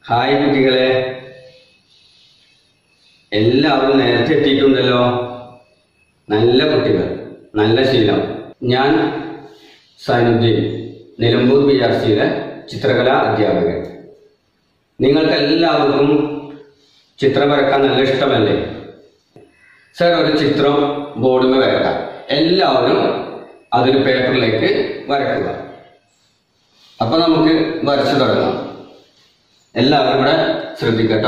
hi കുട്ടികളെ എല്ലാവരും നേരത്തെ എത്തിയിട്ടുണ്ടല്ലോ നല്ല കുട്ടികൾ നല്ല ശീലം ഞാൻ സൈനുദ്ദീൻ നിലമ്പൂർ ബി ആർ സിയിലെ ചിത്രകലാ അധ്യാപകൻ നിങ്ങൾക്ക് എല്ലാവർക്കും ചിത്രം വരക്കാൻ നല്ല ഇഷ്ടമല്ലേ സർ ഒരു ചിത്രം ബോർഡിൽ വരക്കാം എല്ലാവരും അതൊരു പേപ്പറിലേക്ക് വരക്കുക അപ്പൊ നമുക്ക് വരച്ചു തുടങ്ങാം എല്ലാവരും കൂടെ ശ്രദ്ധിക്കട്ടോ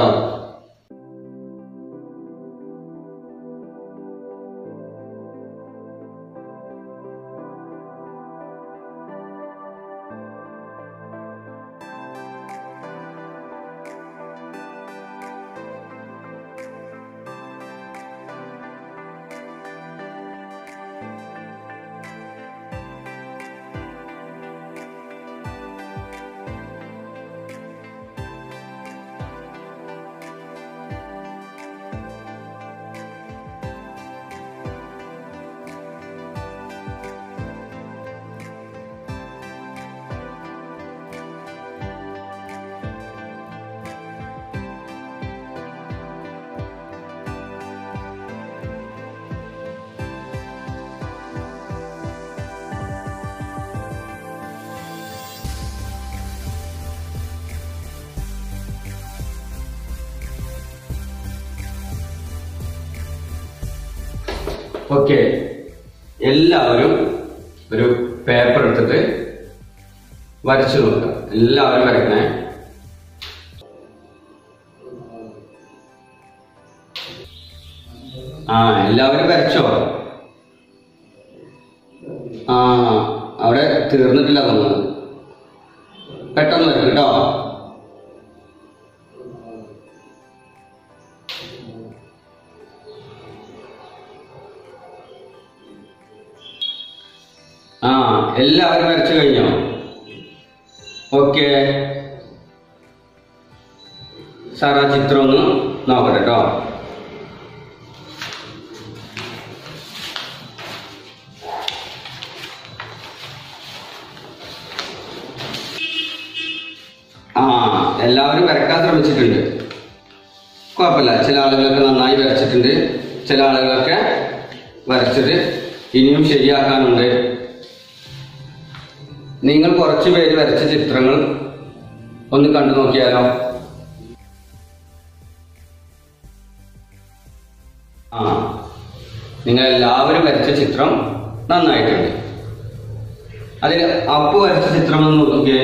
ഓക്കെ എല്ലാവരും ഒരു പേപ്പർ എടുത്തിട്ട് വരച്ചു നോക്കുക എല്ലാവരും വരക്കണേ ആ എല്ലാവരും വരച്ചോ ആ അവിടെ തീർന്നിട്ടില്ല തോന്നുന്നത് പെട്ടെന്ന് വരും കേട്ടോ ആ എല്ലാവരും വരച്ചു കഴിഞ്ഞോ ഓക്കെ സാർ ആ ചിത്രം ഒന്ന് നോക്കട്ടെ കേട്ടോ ആ എല്ലാവരും വരക്കാൻ ശ്രമിച്ചിട്ടുണ്ട് കുഴപ്പമില്ല ചില ആളുകളൊക്കെ നന്നായി വരച്ചിട്ടുണ്ട് ചില ആളുകളൊക്കെ വരച്ചത് ഇനിയും ശരിയാക്കാനുണ്ട് നിങ്ങൾ കുറച്ച് പേര് വരച്ച ചിത്രങ്ങൾ ഒന്ന് കണ്ടു നോക്കിയാലോ ആ നിങ്ങൾ എല്ലാവരും വരച്ച ചിത്രം നന്നായിട്ടുണ്ട് അതിൽ അപ്പു വരച്ച ചിത്രം ഒന്ന് നോക്കിയേ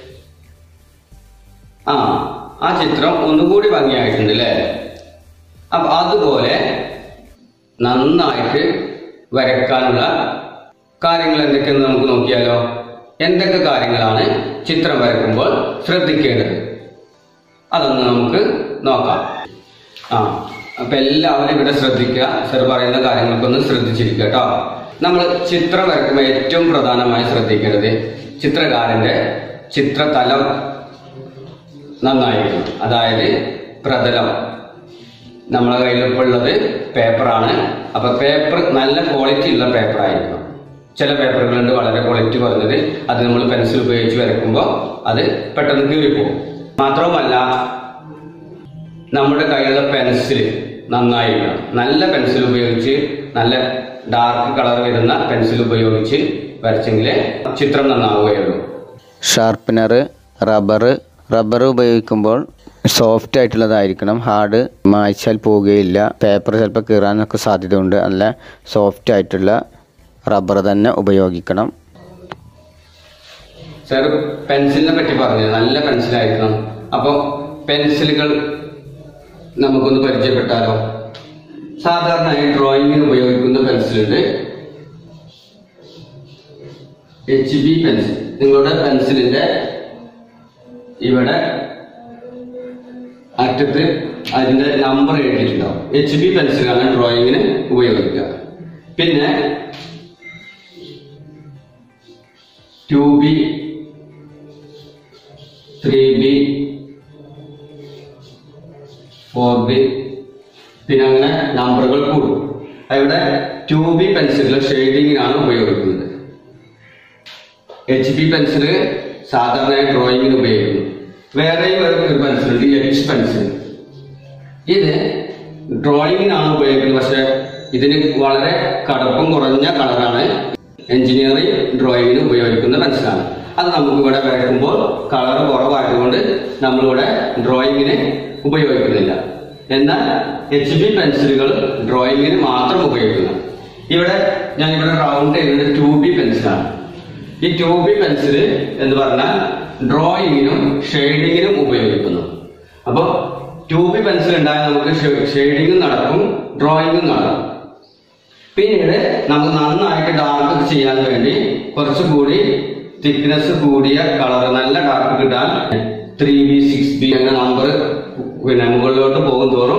ആ ആ ചിത്രം ഒന്നുകൂടി ഭംഗിയായിട്ടുണ്ട് അല്ലേ അപ്പൊ അതുപോലെ നന്നായിട്ട് വരക്കാനുള്ള കാര്യങ്ങൾ എന്തൊക്കെയെന്ന് നമുക്ക് നോക്കിയാലോ എന്തൊക്കെ കാര്യങ്ങളാണ് ചിത്രം വരക്കുമ്പോൾ ശ്രദ്ധിക്കേണ്ടത് അതൊന്ന് നമുക്ക് നോക്കാം ആ അപ്പൊ എല്ലാവരും ഇവിടെ ശ്രദ്ധിക്കുക സർ പറയുന്ന കാര്യങ്ങൾക്കൊന്ന് ശ്രദ്ധിച്ചിരിക്കുക കേട്ടോ നമ്മൾ ചിത്രം വരക്കുമ്പോൾ ഏറ്റവും പ്രധാനമായി ശ്രദ്ധിക്കേണ്ടത് ചിത്രകാരന്റെ ചിത്രതലം നന്നായിരിക്കണം അതായത് പ്രതലം നമ്മളെ കയ്യിൽ ഇപ്പോൾ ഉള്ളത് പേപ്പറാണ് അപ്പൊ പേപ്പർ നല്ല ക്വാളിറ്റി ഉള്ള പേപ്പർ ആയിരിക്കണം ചില പേപ്പറുകളുണ്ട് വളരെ ക്വാളിറ്റി കുറഞ്ഞത് അത് നമ്മൾ പെൻസിൽ ഉപയോഗിച്ച് വരക്കുമ്പോൾ അത് പെട്ടെന്ന് കീറിപ്പോകും മാത്രവുമല്ല നമ്മുടെ കയ്യിലുള്ള പെൻസിൽ നന്നായിരിക്കണം നല്ല പെൻസിൽ ഉപയോഗിച്ച് നല്ല ഡാർക്ക് കളർ വരുന്ന പെൻസിൽ ഉപയോഗിച്ച് വരച്ചെങ്കിലേ ചിത്രം നന്നാവുകയുള്ളൂ ഷാർപ്പനർ റബ്ബർ റബ്ബർ ഉപയോഗിക്കുമ്പോൾ സോഫ്റ്റ് ആയിട്ടുള്ളതായിരിക്കണം ഹാർഡ് മായ്ച്ചാൽ പോവുകയില്ല പേപ്പർ ചിലപ്പോൾ കീറാനൊക്കെ സാധ്യതയുണ്ട് നല്ല സോഫ്റ്റ് ആയിട്ടുള്ള റബ്ബർ തന്നെ ഉപയോഗിക്കണം സാർ പെൻസിലിനെ പറ്റി പറഞ്ഞു നല്ല പെൻസിലായിരിക്കണം അപ്പോൾ പെൻസിലുകൾ നമുക്കൊന്ന് പരിചയപ്പെട്ടാലോ സാധാരണയായി ഡ്രോയിങ്ങിന് ഉപയോഗിക്കുന്ന പെൻസിലുണ്ട് എച്ച് ബി പെൻസിൽ നിങ്ങളുടെ പെൻസിലിന്റെ ഇവിടെ അറ്റത്ത് അതിന്റെ നമ്പർ എഴുതിയിട്ടുണ്ടാവും എച്ച് ബി പെൻസിലാണ് ഡ്രോയിങ്ങിന് ഉപയോഗിക്കുക പിന്നെ two B three B four B പിന്നെ അങ്ങനെ നമ്പറുകൾ കൂടും ഇവിടെ ടു ബി പെൻസിലുകൾ ഷെയ്ഡിങ്ങിനാണ് ഉപയോഗിക്കുന്നത് എച്ച് ബി പെൻസിൽ സാധാരണ ഡ്രോയിങ്ങിന് ഉപയോഗിക്കുന്നു വേറെയും ഒരു ഒരു പെൻസിലുണ്ട് എച്ച് പെൻസിൽ ഇത് ഡ്രോയിങ്ങിനാണ് ഉപയോഗിക്കുന്നത് പക്ഷെ ഇതിന് വളരെ കടുപ്പം കുറഞ്ഞ കളറാണ് എഞ്ചിനീയറിംഗ് ഡ്രോയിങ്ങിന് ഉപയോഗിക്കുന്ന പെൻസിലാണ് അത് നമുക്ക് ഇവിടെ വരയ്ക്കുമ്പോൾ കളർ കുറവായതുകൊണ്ട് നമ്മളിവിടെ ഡ്രോയിങ്ങിന് ഉപയോഗിക്കുന്നില്ല എന്നാൽ എച്ച് ബി പെൻസിലുകൾ ഡ്രോയിങ്ങിന് മാത്രം ഉപയോഗിക്കുന്നു ഇവിടെ ഞാൻ ഇവിടെ റൗണ്ട് ചെയ്യുന്നത് ടു ബി പെൻസിലാണ് ഈ ടു ബി പെൻസിൽ എന്ന് പറഞ്ഞാൽ ഡ്രോയിങ്ങിനും ഷെയ്ഡിങ്ങിനും ഉപയോഗിക്കുന്നു അപ്പോൾ ടു ബി പെൻസിൽ ഉണ്ടായാൽ നമുക്ക് ഷെയ്ഡിങ്ങും നടക്കും ഡ്രോയിങ്ങും നടക്കും പിന്നീട് നമുക്ക് നന്നായിട്ട് ഡാർക്ക് ചെയ്യാൻ വേണ്ടി കുറച്ചുകൂടി തിക്നെസ് കൂടിയ കളർ നല്ല ഡാർക്ക് കിട്ടാൻ ത്രീ ബി സിക്സ് ബി എന്ന നമ്പർ പിന്നെ മുകളിലോട്ട് പോകും തോറും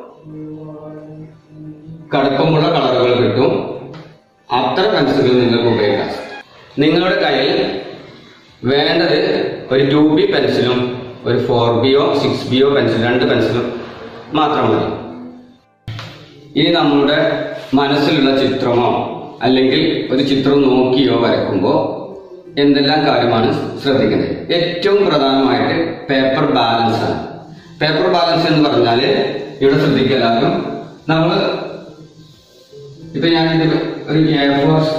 കടുപ്പമുള്ള കളറുകൾ കിട്ടും അത്ര പെൻസിലുകൾ നിങ്ങൾക്ക് ഉപയോഗിക്കാം നിങ്ങളുടെ കയ്യിൽ വേണ്ടത് ഒരു ടു ബി പെൻസിലും ഒരു ഫോർ ബിയോ സിക്സ് ബിയോ പെൻസിൽ രണ്ട് പെൻസിലും മാത്രം മതി ഇനി നമ്മളുടെ മനസ്സിലുള്ള ചിത്രമോ അല്ലെങ്കിൽ ഒരു ചിത്രം നോക്കിയോ വരയ്ക്കുമ്പോൾ എന്തെല്ലാം കാര്യമാണ് ശ്രദ്ധിക്കുന്നത് ഏറ്റവും പ്രധാനമായിട്ട് പേപ്പർ ബാലൻസ് ആണ് പേപ്പർ ബാലൻസ് എന്ന് പറഞ്ഞാൽ ഇവിടെ ശ്രദ്ധിക്കുക എല്ലാവരും നമ്മൾ ഇപ്പൊ ഞാനിത് ഒരു എയർ ഫോഴ്സ്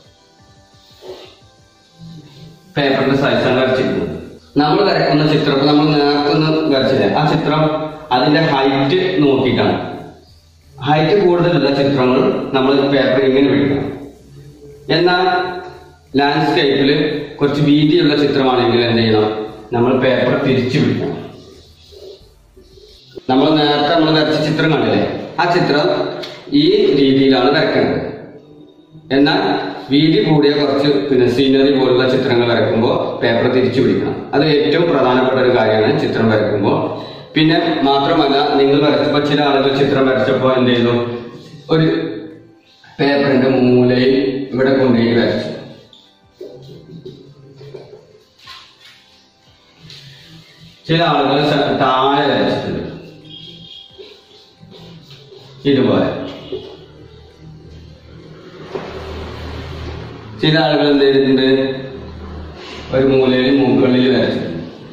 പേപ്പറിന്റെ സൈസാണ് വരച്ചിരിക്കുന്നത് നമ്മൾ വരയ്ക്കുന്ന ചിത്രം ഇപ്പൊ നമ്മൾ നേരത്തെ ഒന്ന് വരച്ചില്ലേ ആ ചിത്രം അതിന്റെ ഹൈറ്റ് നോക്കിയിട്ടാണ് ഹൈറ്റ് കൂടുതലുള്ള ചിത്രങ്ങൾ നമ്മൾ പേപ്പർ ഇങ്ങനെ പിടിക്കണം എന്നാൽ ലാൻഡ്സ്കേപ്പിൽ കുറച്ച് വീതിയുള്ള ചിത്രമാണെങ്കിൽ എന്ത് ചെയ്യണം നമ്മൾ പേപ്പർ തിരിച്ചു പിടിക്കണം നമ്മൾ നേരത്തെ നമ്മൾ വരച്ച ചിത്രം കണ്ടില്ലേ ആ ചിത്രം ഈ രീതിയിലാണ് വരയ്ക്കേണ്ടത് എന്നാൽ വീതി കൂടിയ കുറച്ച് പിന്നെ സീനറി പോലുള്ള ചിത്രങ്ങൾ വരയ്ക്കുമ്പോൾ പേപ്പർ തിരിച്ചു പിടിക്കണം അത് ഏറ്റവും പ്രധാനപ്പെട്ട ഒരു കാര്യമാണ് ചിത്രം വരയ്ക്കുമ്പോൾ പിന്നെ മാത്രമല്ല നിങ്ങൾ വരച്ചപ്പോൾ ചില ആളുകൾ ചിത്രം വരച്ചപ്പോൾ എന്ത് ചെയ്തു ഒരു പേപ്പറിന്റെ മൂലയിൽ ഇവിടെ കൊണ്ടുപോയി വരച്ചു ചില ആളുകൾ സ- താഴെ വരച്ചിട്ടുണ്ട് ഇതുപോലെ ചില ആളുകൾ എന്ത് ചെയ്തിട്ടുണ്ട് ഒരു മൂലയിൽ മുകളിൽ വരച്ചിട്ടുണ്ട്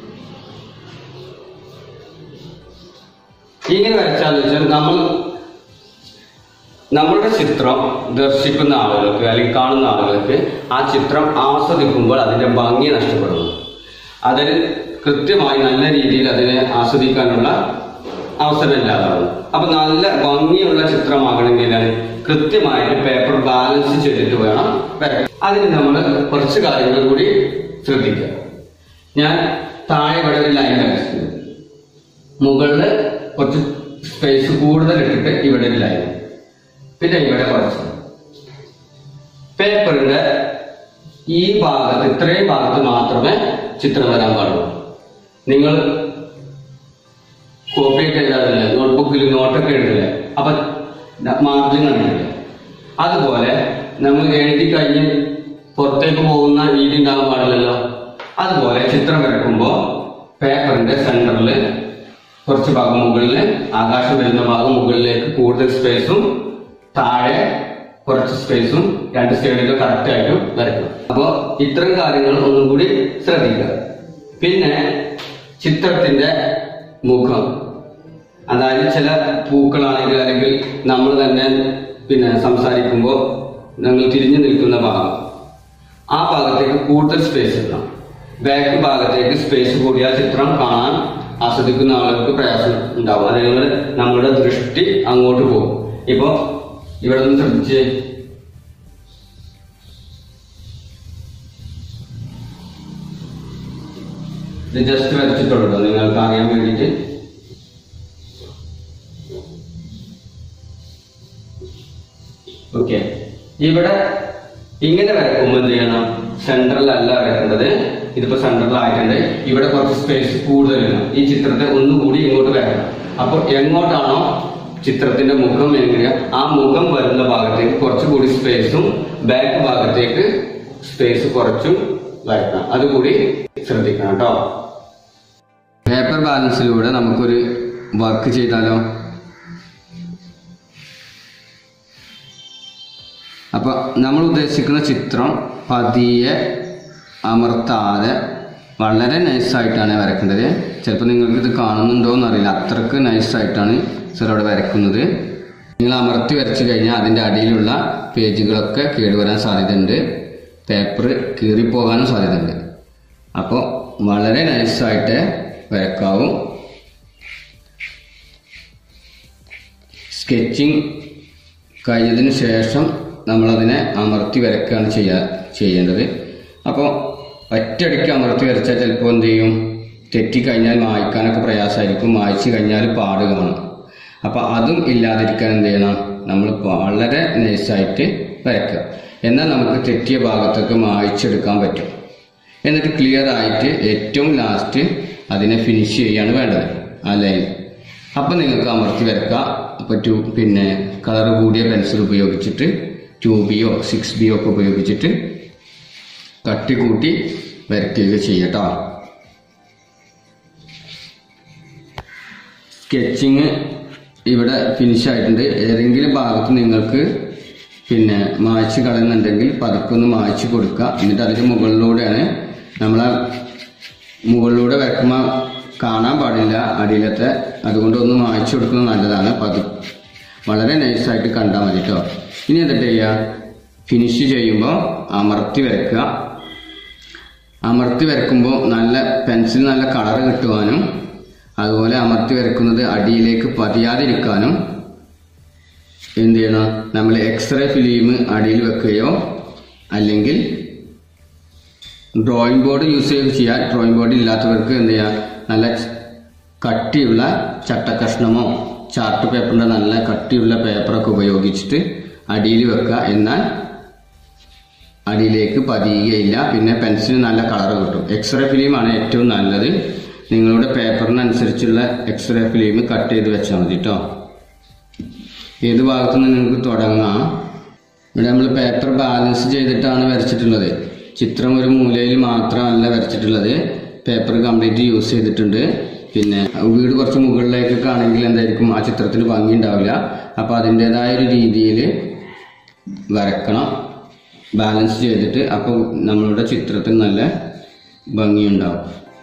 ഇങ്ങനെ വരച്ചാന്ന് വെച്ചാൽ നമ്മൾ നമ്മളുടെ ചിത്രം ദർശിക്കുന്ന ആളുകൾക്ക് അല്ലെങ്കിൽ കാണുന്ന ആളുകൾക്ക് ആ ചിത്രം ആസ്വദിക്കുമ്പോൾ അതിന്റെ ഭംഗി നഷ്ടപ്പെടുന്നു അതിന് കൃത്യമായി നല്ല രീതിയിൽ അതിനെ ആസ്വദിക്കാനുള്ള അവസരം ഇല്ലാതാവും അപ്പൊ നല്ല ഭംഗിയുള്ള ചിത്രമാകണമെങ്കിൽ കൃത്യമായിട്ട് പേപ്പർ ബാലൻസ് ചെയ്തിട്ട് വേണം വരയ്ക്കാൻ അതിന് നമ്മൾ കുറച്ച് കാര്യങ്ങൾ കൂടി ശ്രദ്ധിക്കുക ഞാൻ താഴെ ഇവിടെ ഒരു ലൈൻ വരച്ചിട്ടുണ്ട് മുകളിൽ കുറച്ച് സ്പേസ് കൂടുതൽ ഇട്ടിട്ട് ഇവിടെ ഒരു ലൈൻ പിന്നെ ഇവിടെ കുറച്ച് പേപ്പറിന്റെ ഈ ഭാഗത്ത് ഇത്രയും ഭാഗത്ത് മാത്രമേ ചിത്രം വരാൻ പാടുള്ളൂ നിങ്ങൾ കോപ്പി ഒക്കെ എഴുതാറില്ലേ നോട്ട്ബുക്കിൽ നോട്ടൊക്കെ എഴുതില്ലേ അപ്പൊ മാർജിൻ കണ്ടിട്ടില്ലേ അതുപോലെ നമ്മൾ എഴുതി കഴിഞ്ഞ് പുറത്തേക്ക് പോകുന്ന രീതി ഉണ്ടാകാൻ പാടില്ലല്ലോ അതുപോലെ ചിത്രം വരയ്ക്കുമ്പോൾ പേപ്പറിന്റെ സെന്ററിൽ കുറച്ച് ഭാഗം മുകളിൽ ആകാശം വരുന്ന ഭാഗം മുകളിലേക്ക് കൂടുതൽ സ്പേസും താഴെ കുറച്ച് സ്പേസും രണ്ട് സൈഡിലും കറക്റ്റ് ആയിട്ടും വരയ്ക്കണം അപ്പോൾ ഇത്തരം കാര്യങ്ങൾ ഒന്നും കൂടി ശ്രദ്ധിക്കുക പിന്നെ ചിത്രത്തിന്റെ മുഖം അതായത് ചില പൂക്കളാണെങ്കിൽ അല്ലെങ്കിൽ നമ്മൾ തന്നെ പിന്നെ സംസാരിക്കുമ്പോൾ ഞങ്ങൾ തിരിഞ്ഞു നിൽക്കുന്ന ഭാഗം ആ ഭാഗത്തേക്ക് കൂടുതൽ സ്പേസ് ഇടണം ബാക്ക് ഭാഗത്തേക്ക് സ്പേസ് കൂടിയ ചിത്രം കാണാൻ ആസ്വദിക്കുന്ന ആളുകൾക്ക് പ്രയാസം ഉണ്ടാവും അല്ലെങ്കിൽ നമ്മുടെ ദൃഷ്ടി അങ്ങോട്ട് പോകും ഇപ്പൊ ഇവിടെ നിന്ന് ശ്രദ്ധിച്ച് ഇത് ജസ്റ്റ് വരച്ചിട്ടുള്ളൂ കേട്ടോ, നിങ്ങൾക്ക് അറിയാൻ വേണ്ടിയിട്ട് ഓക്കെ ഇവിടെ ഇങ്ങനെ വരക്കുമ്പോൾ എന്ത് ചെയ്യണം സെൻട്രൽ അല്ല വരക്കേണ്ടത് ഇതിപ്പോ സെൻട്രൽ ആയിട്ടുണ്ട് ഇവിടെ കുറച്ച് സ്പേസ് കൂടുതൽ വേണം ഈ ചിത്രത്തെ ഒന്നുകൂടി ഇങ്ങോട്ട് വരണം അപ്പോൾ എങ്ങോട്ടാണോ ചിത്രത്തിന്റെ മുഖം എങ്ങനെ ആ മുഖം വരുന്ന ഭാഗത്തേക്ക് കുറച്ചുകൂടി സ്പേസും ബാക്ക് ഭാഗത്തേക്ക് സ്പേസ് കുറച്ചും വരക്കണം അതുകൂടി ശ്രദ്ധിക്കണം കേട്ടോ പേപ്പർ ബാലൻസിലൂടെ നമുക്കൊരു വർക്ക് ചെയ്താലോ അപ്പൊ നമ്മൾ ഉദ്ദേശിക്കുന്ന ചിത്രം പതിയെ അമർത്താതെ വളരെ നൈസായിട്ടാണ് വരക്കേണ്ടത് ചിലപ്പോൾ നിങ്ങൾക്ക് ഇത് കാണുന്നുണ്ടോ എന്നറിയില്ല അത്രക്ക് നൈസായിട്ടാണ് സർ അവിടെ വരക്കുന്നത് നിങ്ങൾ അമർത്തി വരച്ചു കഴിഞ്ഞാൽ അതിൻ്റെ അടിയിലുള്ള പേജുകളൊക്കെ കേടുവരാൻ സാധ്യതയുണ്ട് പേപ്പർ കീറിപ്പോകാനും സാധ്യതയുണ്ട് അപ്പോൾ വളരെ നൈസായിട്ട് വരക്കാവും സ്കെച്ചിങ് കഴിഞ്ഞതിന് ശേഷം നമ്മളതിനെ അമർത്തി വരക്കുകയാണ് ചെയ്യാ ചെയ്യേണ്ടത് അപ്പോൾ ഒറ്റയടിക്ക് അമർത്തി വരച്ചാൽ ചിലപ്പോൾ എന്ത് ചെയ്യും തെറ്റിക്കഴിഞ്ഞാൽ മായ്ക്കാനൊക്കെ പ്രയാസമായിരിക്കും മായ്ച്ചു കഴിഞ്ഞാൽ പാട് കാണും അപ്പോൾ അതും ഇല്ലാതിരിക്കാൻ എന്ത് ചെയ്യണം നമ്മൾ വളരെ നൈസായിട്ട് വരയ്ക്കുക എന്നാൽ നമുക്ക് തെറ്റിയ ഭാഗത്തൊക്കെ മായ്ച്ചെടുക്കാൻ പറ്റും എന്നിട്ട് ക്ലിയർ ആയിട്ട് ഏറ്റവും ലാസ്റ്റ് അതിനെ ഫിനിഷ് ചെയ്യാണ് വേണ്ടത് ആ ലൈൻ അപ്പം നിങ്ങൾക്ക് അമർത്തി വരക്കാം അപ്പോൾ ടു പിന്നെ കളർ കൂടിയ പെൻസിൽ ഉപയോഗിച്ചിട്ട് ടു ബിയോ സിക്സ് ബിയോ ഒക്കെ ഉപയോഗിച്ചിട്ട് കട്ടി കൂട്ടി വരയ്ക്കുക ചെയ്യട്ടോ സ്കെച്ചിങ് ഇവിടെ ഫിനിഷ് ആയിട്ടുണ്ട് ഏതെങ്കിലും ഭാഗത്ത് നിങ്ങൾക്ക് പിന്നെ മായ്ച്ച് കളയുന്നുണ്ടെങ്കിൽ പതുക്കെ ഒന്ന് മായ്ച്ച് കൊടുക്കുക എന്നിട്ട് അതിൻ്റെ മുകളിലൂടെയാണ് നമ്മളെ മുകളിലൂടെ വരക്കുമ്പോൾ കാണാൻ പാടില്ല അടിയിലത്തെ അതുകൊണ്ട് ഒന്ന് മായ്ച്ചു കൊടുക്കുന്നത് നല്ലതാണ് പതു വളരെ നൈസായിട്ട് കണ്ടാൽ മതി കേട്ടോ ഇനി എന്നിട്ട് ചെയ്യുക ഫിനിഷ് ചെയ്യുമ്പോൾ അമർത്തി വരക്കുക അമർത്തി വരക്കുമ്പോൾ നല്ല പെൻസിൽ നല്ല കളർ കിട്ടുവാനും അതുപോലെ അമർത്തി വരക്കുന്നത് അടിയിലേക്ക് പതിയാതിരിക്കാനും എന്ത് ചെയ്യണം നമ്മൾ എക്സ്റേ ഫിലിം അടിയിൽ വെക്കുകയോ അല്ലെങ്കിൽ ഡ്രോയിങ് ബോർഡ് യൂസ് ചെയ്ത് ചെയ്യാൻ ഡ്രോയിങ് ബോർഡ് ഇല്ലാത്തവർക്ക് എന്ത് ചെയ്യാം നല്ല കട്ടിയുള്ള ചട്ടക്കഷ്ണമോ ചാർട്ട് പേപ്പറിൻ്റെ നല്ല കട്ടിയുള്ള പേപ്പറൊക്കെ ഉപയോഗിച്ചിട്ട് അടിയിൽ വെക്കുക എന്നാൽ അടിയിലേക്ക് പതിയുകയില്ല പിന്നെ പെൻസിന് നല്ല കളർ കിട്ടും എക്സ്റേ ഫിലിമാണ് ഏറ്റവും നല്ലത് നിങ്ങളുടെ പേപ്പറിനനുസരിച്ചുള്ള എക്സ്റേ ഫിലിം കട്ട് ചെയ്ത് വെച്ചാൽ മതി കേട്ടോ ഏത് ഭാഗത്തു നിന്ന് നിങ്ങൾക്ക് തുടങ്ങാം ഇവിടെ നമ്മൾ പേപ്പർ ബാലൻസ് ചെയ്തിട്ടാണ് വരച്ചിട്ടുള്ളത് ചിത്രം ഒരു മൂലയിൽ മാത്രമല്ല വരച്ചിട്ടുള്ളത് പേപ്പർ കംപ്ലീറ്റ് യൂസ് ചെയ്തിട്ടുണ്ട് പിന്നെ വീട് കുറച്ച് മുകളിലേക്കൊക്കെ ആണെങ്കിൽ എന്തായിരിക്കും ആ ചിത്രത്തിന് ഭംഗി ഉണ്ടാവില്ല അപ്പോൾ അതിൻ്റെതായ ഒരു രീതിയിൽ വരക്കണം ബാലൻസ് ചെയ്തിട്ട് അപ്പോൾ നമ്മളുടെ ചിത്രത്തിന് നല്ല ഭംഗിയുണ്ടാവും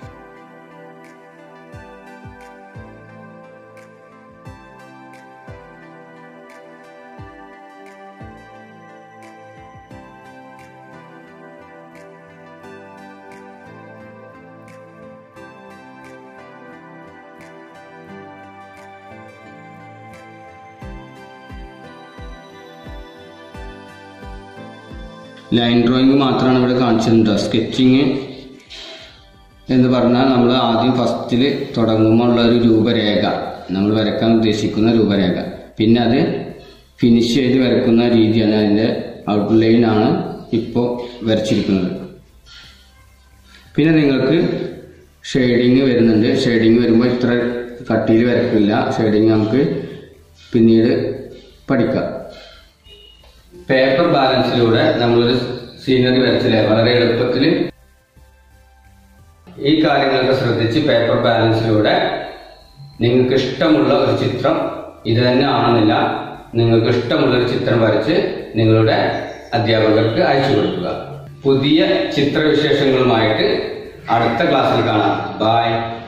ലൈൻ ഡ്രോയിങ് മാത്രമാണ് ഇവിടെ കാണിച്ചിട്ടുണ്ട് സ്കെച്ചിങ് എന്ന് പറഞ്ഞാൽ നമ്മൾ ആദ്യം ഫസ്റ്റിൽ തുടങ്ങുമ്പോൾ ഉള്ള ഒരു രൂപരേഖ നമ്മൾ വരക്കാൻ ഉദ്ദേശിക്കുന്ന രൂപരേഖ പിന്നെ അത് ഫിനിഷ് ചെയ്ത് വരക്കുന്ന രീതിയാണ് അതിൻ്റെ ഔട്ട്ലൈൻ ആണ് ഇപ്പോൾ വരച്ചിരിക്കുന്നത് പിന്നെ നിങ്ങൾക്ക് ഷെയ്ഡിങ് വരുന്നുണ്ട് ഷെയ്ഡിങ് വരുമ്പോൾ ഇത്ര കട്ടിയിൽ വരക്കില്ല ഷെയ്ഡിങ് നമുക്ക് പിന്നീട് പഠിക്കാം പേപ്പർ ബാലൻസിലൂടെ നമ്മളൊരു സീനറി വരച്ചില്ലേ വളരെ എളുപ്പത്തിൽ ഈ കാര്യങ്ങളൊക്കെ ശ്രദ്ധിച്ച് പേപ്പർ ബാലൻസിലൂടെ നിങ്ങൾക്ക് ഇഷ്ടമുള്ള ഒരു ചിത്രം ഇത് തന്നെ ആണെന്നില്ല നിങ്ങൾക്ക് ഇഷ്ടമുള്ള ഒരു ചിത്രം വരച്ച് നിങ്ങളുടെ അധ്യാപകർക്ക് അയച്ചു കൊടുക്കുക പുതിയ ചിത്രവിശേഷങ്ങളുമായിട്ട് അടുത്ത ക്ലാസ്സിൽ കാണാം ബായ്